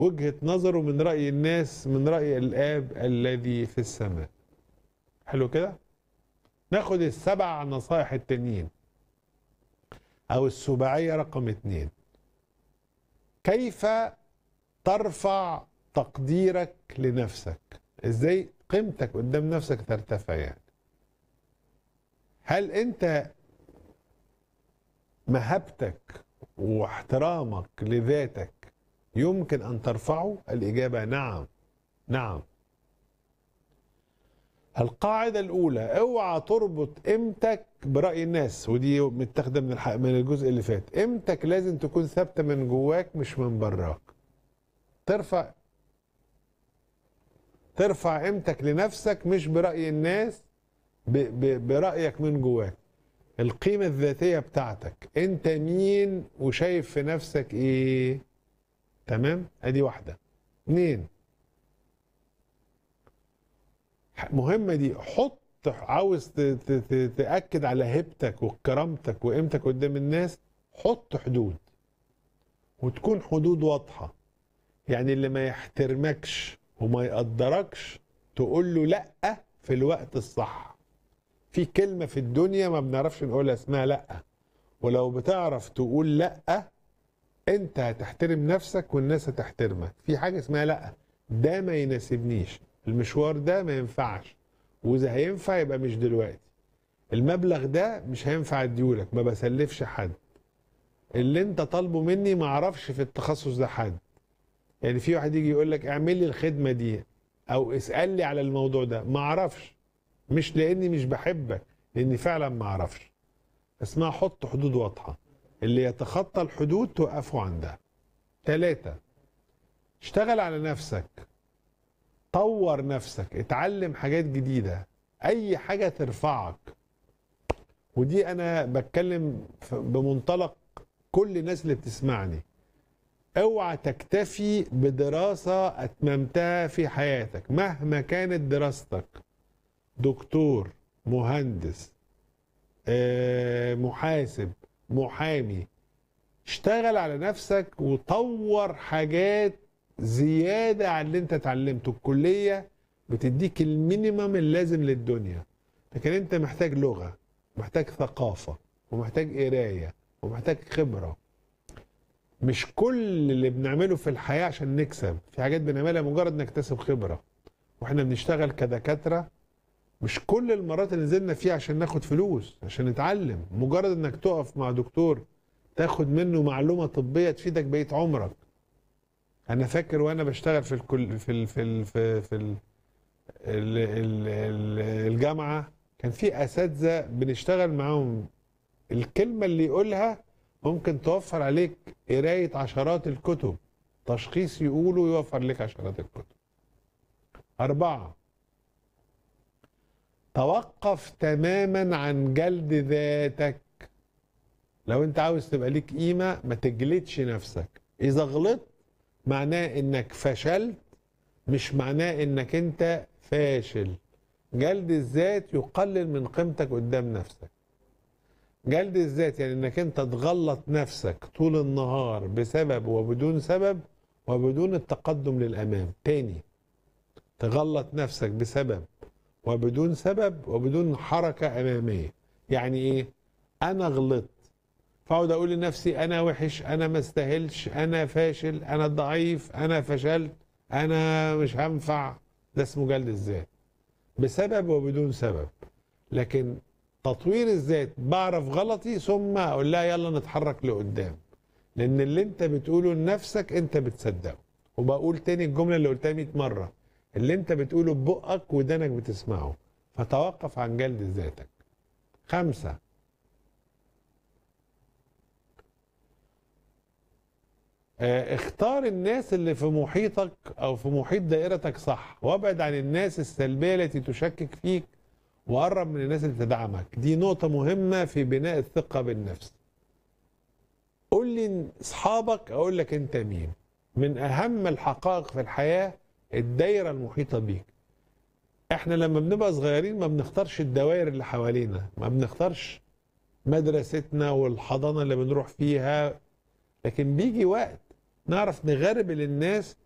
وجهة نظره من رأي الناس من رأي الآب الذي في السماء حلو كده ناخد السبع نصائح التانيين أو السباعية رقم اتنين كيف ترفع تقديرك لنفسك ازاي قيمتك قدام نفسك ترتفع يعني هل انت مهابتك واحترامك لذاتك يمكن ان ترفعه الاجابه نعم نعم القاعدة الأولى اوعى تربط قيمتك برأي الناس ودي متاخدة من الح... من الجزء اللي فات قيمتك لازم تكون ثابتة من جواك مش من براك ترفع ترفع قيمتك لنفسك مش برأي الناس ب... ب... برأيك من جواك القيمة الذاتية بتاعتك انت مين وشايف في نفسك ايه تمام ادي واحدة اتنين مهمة دي حط عاوز ت- ت- ت- تأكد على هيبتك وكرامتك وقيمتك قدام الناس حط حدود وتكون حدود واضحة يعني اللي ما يحترمكش وما يقدركش تقول له لأ في الوقت الصح في كلمة في الدنيا ما بنعرفش نقولها اسمها لأ ولو بتعرف تقول لأ انت هتحترم نفسك والناس هتحترمك في حاجة اسمها لأ ده ما يناسبنيش المشوار ده ما ينفعش واذا هينفع يبقى مش دلوقتي المبلغ ده مش هينفع اديهولك ما بسلفش حد اللي انت طالبه مني ما اعرفش في التخصص ده حد يعني في واحد يجي يقول لك اعمل لي الخدمه دي او اسال لي على الموضوع ده ما اعرفش مش لاني مش بحبك لاني فعلا ما اعرفش اسمها حط حدود واضحه اللي يتخطى الحدود توقفوا عندها ثلاثة اشتغل على نفسك طور نفسك اتعلم حاجات جديدة اي حاجة ترفعك ودي انا بتكلم ف- بمنطلق كل الناس اللي بتسمعني اوعى تكتفي بدراسة اتممتها في حياتك مهما كانت دراستك دكتور مهندس آه، محاسب محامي اشتغل على نفسك وطور حاجات زيادة عن اللي انت اتعلمته الكلية بتديك المينيمم اللازم للدنيا لكن انت محتاج لغة محتاج ثقافة ومحتاج قراية ومحتاج خبرة مش كل اللي بنعمله في الحياة عشان نكسب في حاجات بنعملها مجرد نكتسب خبرة واحنا بنشتغل كدكاترة مش كل المرات اللي نزلنا فيها عشان ناخد فلوس عشان نتعلم مجرد انك تقف مع دكتور تاخد منه معلومة طبية تفيدك بقية عمرك انا فاكر وانا بشتغل في الكل في ال في ال في, في ال ال ال ال الجامعة كان في اساتذة بنشتغل معاهم الكلمة اللي يقولها ممكن توفر عليك قراية عشرات الكتب تشخيص يقوله يوفر لك عشرات الكتب أربعة توقف تماما عن جلد ذاتك لو انت عاوز تبقى ليك قيمة ما تجلدش نفسك اذا غلطت معناه انك فشلت مش معناه انك انت فاشل جلد الذات يقلل من قيمتك قدام نفسك جلد الذات يعني انك انت تغلط نفسك طول النهار بسبب وبدون سبب وبدون التقدم للامام تاني تغلط نفسك بسبب وبدون سبب وبدون حركة أمامية يعني إيه أنا غلطت فأقعد أقول لنفسي أنا وحش أنا ما استاهلش أنا فاشل أنا ضعيف أنا فشلت أنا مش هنفع ده اسمه جلد الذات بسبب وبدون سبب لكن تطوير الذات بعرف غلطي ثم أقول لها يلا نتحرك لقدام لأن اللي أنت بتقوله لنفسك أنت بتصدقه وبقول تاني الجملة اللي قلتها 100 مرة اللي انت بتقوله ببقك ودانك بتسمعه فتوقف عن جلد ذاتك خمسة آه، اختار الناس اللي في محيطك او في محيط دائرتك صح وابعد عن الناس السلبية التي تشكك فيك وقرب من الناس اللي تدعمك دي نقطة مهمة في بناء الثقة بالنفس قول لي اصحابك اقول لك انت مين من اهم الحقائق في الحياة الدايرة المحيطة بيك احنا لما بنبقى صغيرين ما بنختارش الدوائر اللي حوالينا ما بنختارش مدرستنا والحضانة اللي بنروح فيها لكن بيجي وقت نعرف نغربل الناس